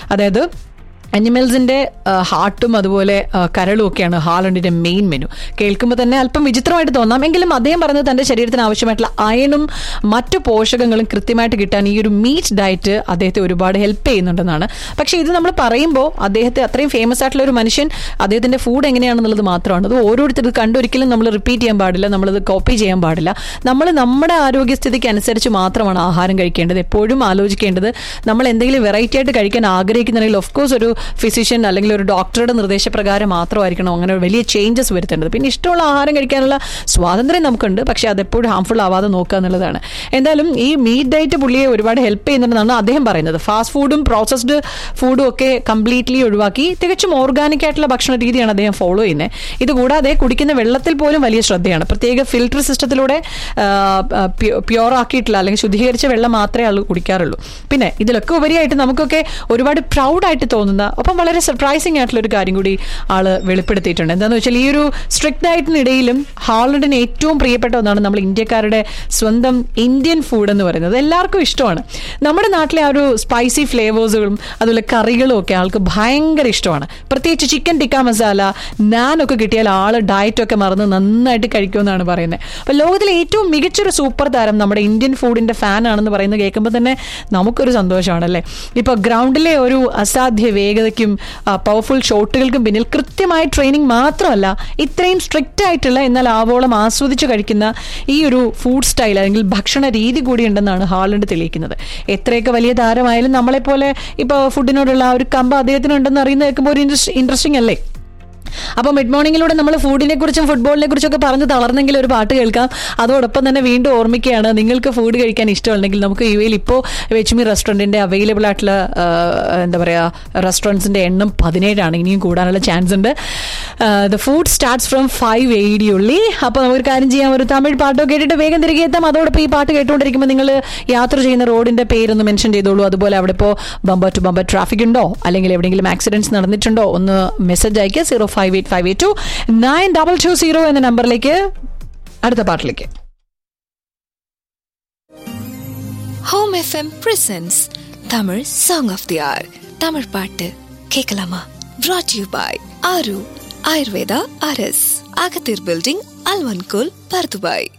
അതായത് അനിമൽസിന്റെ ഹാർട്ടും അതുപോലെ ആ, കരളും ഒക്കെയാണ് ഹാലണ്ടിന്റെ മെയിൻ മെനു കേൾക്കുമ്പോൾ തന്നെ അല്പം വിചിത്രമായിട്ട് തോന്നാം എങ്കിലും അദ്ദേഹം പറഞ്ഞത് തന്റെ ശരീരത്തിന് ആവശ്യമായിട്ടുള്ള അയണും മറ്റു പോഷകങ്ങളും കൃത്യമായിട്ട് കിട്ടാൻ ഈ ഒരു മീറ്റ് ഡയറ്റ് അദ്ദേഹത്തെ ഒരുപാട് ഹെൽപ്പ് ചെയ്യുന്നുണ്ടെന്നാണ് പക്ഷേ ഇത് നമ്മൾ പറയുമ്പോൾ അദ്ദേഹത്തെ അത്രയും ഫേമസ് ആയിട്ടുള്ള ഒരു മനുഷ്യൻ അദ്ദേഹത്തിന്റെ ഫുഡ് എങ്ങനെയാണെന്നുള്ളത് മാത്രമാണ് അത് ഓരോരുത്തർ കണ്ടൊരിക്കലും നമ്മൾ റിപ്പീറ്റ് ചെയ്യാൻ പാടില്ല നമ്മളത് കോപ്പി ചെയ്യാൻ പാടില്ല നമ്മൾ നമ്മുടെ ആരോഗ്യസ്ഥിതിക്ക് അനുസരിച്ച് മാത്രമാണ് ആഹാരം കഴിക്കേണ്ടത് എപ്പോഴും ആലോചിക്കേണ്ടത് നമ്മൾ എന്തെങ്കിലും വെറൈറ്റി ആയിട്ട് കഴിക്കാൻ ആഗ്രഹിക്കുന്നുണ്ടെങ്കിൽ ഓഫ് കോഴ്സ് ഒരു ഫിസിഷ്യൻ അല്ലെങ്കിൽ ഒരു ഡോക്ടറുടെ നിർദ്ദേശപ്രകാരം മാത്രമായിരിക്കണം അങ്ങനെ വലിയ ചേഞ്ചസ് വരുത്തേണ്ടത് പിന്നെ ഇഷ്ടമുള്ള ആഹാരം കഴിക്കാനുള്ള സ്വാതന്ത്ര്യം നമുക്കുണ്ട് പക്ഷേ അതെപ്പോഴും ഹാംഫുൾ ആവാതെ നോക്കുക എന്നുള്ളതാണ് എന്തായാലും ഈ മീറ്റ് ഡയറ്റ് പുള്ളിയെ ഒരുപാട് ഹെൽപ്പ് ചെയ്യുന്നുണ്ടെന്നാണ് അദ്ദേഹം പറയുന്നത് ഫാസ്റ്റ് ഫുഡും പ്രോസസ്ഡ് ഫുഡും ഒക്കെ കംപ്ലീറ്റ്ലി ഒഴിവാക്കി തികച്ചും ഓർഗാനിക് ആയിട്ടുള്ള ഭക്ഷണ രീതിയാണ് അദ്ദേഹം ഫോളോ ചെയ്യുന്നത് ഇതുകൂടാതെ കുടിക്കുന്ന വെള്ളത്തിൽ പോലും വലിയ ശ്രദ്ധയാണ് പ്രത്യേക ഫിൽട്ടർ സിസ്റ്റത്തിലൂടെ പ്യോർ ആക്കിയിട്ടുള്ള അല്ലെങ്കിൽ ശുദ്ധീകരിച്ച വെള്ളം മാത്രമേ ആൾ കുടിക്കാറുള്ളൂ പിന്നെ ഇതിലൊക്കെ ഉപരിയായിട്ട് നമുക്കൊക്കെ ഒരുപാട് പ്രൗഡായിട്ട് തോന്നുന്ന ഒപ്പം വളരെ സർപ്രൈസിംഗ് ആയിട്ടുള്ള ഒരു കാര്യം കൂടി ആള് വെളിപ്പെടുത്തിയിട്ടുണ്ട് എന്താണെന്ന് വെച്ചാൽ ഈ ഒരു സ്ട്രിക്ട് ഡയറ്റിനിടയിലും ഹാളണ്ടിന് ഏറ്റവും പ്രിയപ്പെട്ട ഒന്നാണ് നമ്മൾ ഇന്ത്യക്കാരുടെ സ്വന്തം ഇന്ത്യൻ ഫുഡ് എന്ന് പറയുന്നത് എല്ലാവർക്കും ഇഷ്ടമാണ് നമ്മുടെ നാട്ടിലെ ആ ഒരു സ്പൈസി ഫ്ലേവേഴ്സുകളും അതുപോലെ കറികളും ഒക്കെ ആൾക്ക് ഭയങ്കര ഇഷ്ടമാണ് പ്രത്യേകിച്ച് ചിക്കൻ ടിക്ക മസാല നാനൊക്കെ കിട്ടിയാൽ ആള് ഡയറ്റൊക്കെ മറന്ന് നന്നായിട്ട് കഴിക്കുമെന്നാണ് പറയുന്നത് അപ്പൊ ലോകത്തിലെ ഏറ്റവും മികച്ചൊരു സൂപ്പർ താരം നമ്മുടെ ഇന്ത്യൻ ഫുഡിന്റെ ഫാൻ ആണെന്ന് പറയുന്നത് കേൾക്കുമ്പോൾ തന്നെ നമുക്കൊരു സന്തോഷമാണല്ലേ ഇപ്പൊ ഗ്രൗണ്ടിലെ ഒരു അസാധ്യ വേഗതയ്ക്കും പവർഫുൾ ഷോട്ടുകൾക്കും പിന്നിൽ കൃത്യമായ ട്രെയിനിങ് മാത്രമല്ല ഇത്രയും സ്ട്രിക്റ്റ് ആയിട്ടുള്ള എന്നാൽ ആവോളം ആസ്വദിച്ച് കഴിക്കുന്ന ഈ ഒരു ഫുഡ് സ്റ്റൈൽ അല്ലെങ്കിൽ ഭക്ഷണ രീതി കൂടി ഉണ്ടെന്നാണ് ഹാളണ്ട് തെളിയിക്കുന്നത് എത്രയൊക്കെ വലിയ താരമായാലും നമ്മളെപ്പോലെ ഇപ്പോൾ ഫുഡിനോടുള്ള ആ ഒരു കമ്പ് അദ്ദേഹത്തിനുണ്ടെന്ന് അറിയുന്ന കേൾക്കുമ്പോൾ ഒരു ഇൻട്രസ്റ്റിംഗ് അല്ലേ അപ്പോൾ മിഡ് മോർണിംഗിലൂടെ നമ്മൾ ഫുഡിനെ കുറിച്ചും ഫുട്ബോളിനെ കുറിച്ചൊക്കെ പറഞ്ഞ് തളർന്നെങ്കിൽ ഒരു പാട്ട് കേൾക്കാം അതോടൊപ്പം തന്നെ വീണ്ടും ഓർമ്മിക്കുകയാണ് നിങ്ങൾക്ക് ഫുഡ് കഴിക്കാൻ ഇഷ്ടമുണ്ടെങ്കിൽ നമുക്ക് യു എയിൽ ഇപ്പോൾ വെച്ചുമി റെസ്റ്റോറൻറ്റിൻ്റെ അവൈലബിൾ ആയിട്ടുള്ള ആ, എന്താ പറയുക റെസ്റ്റോറൻറ്റ്സിൻ്റെ എണ്ണം പതിനേഴാണ് ഇനിയും കൂടാനുള്ള ചാൻസ് ഉണ്ട് the food starts from five eighty ഉള്ളി അപ്പോൾ നമുക്കൊരു കാര്യം ചെയ്യാം ഒരു തമിഴ് പാട്ടോ കേട്ടിട്ട് വേഗം തിരികെ എത്താം അതോടൊപ്പം ഈ പാട്ട് കേട്ടുകൊണ്ടിരിക്കുമ്പോൾ നിങ്ങൾ യാത്ര ചെയ്യുന്ന റോഡിന്റെ പേരൊന്ന് മെൻഷൻ ചെയ്തോളൂ അതുപോലെ അവിടെ ഇപ്പോൾ ബമ്പർ ടു ബമ്പർ ട്രാഫിക് ഉണ്ടോ അല്ലെങ്കിൽ എവിടെയെങ്കിലും ആക്സിഡൻറ്റ്സ് നടന്നിട്ടുണ്ടോ ഒന്ന് മെസ്സേജ് അയക്കുക zero five eight five eight two nine double two zero എന്ന നമ്പറിലേക്ക് അടുത്ത പാട്ടിലേക്ക് home FM presents Tamil song of the hour Tamil பாட்டு கேட்கலாமா brought you by Aaru Ayurveda ஆர்எஸ் அகத்தீர் பில்டிங் அல்வன்கோல் பர்துபாய்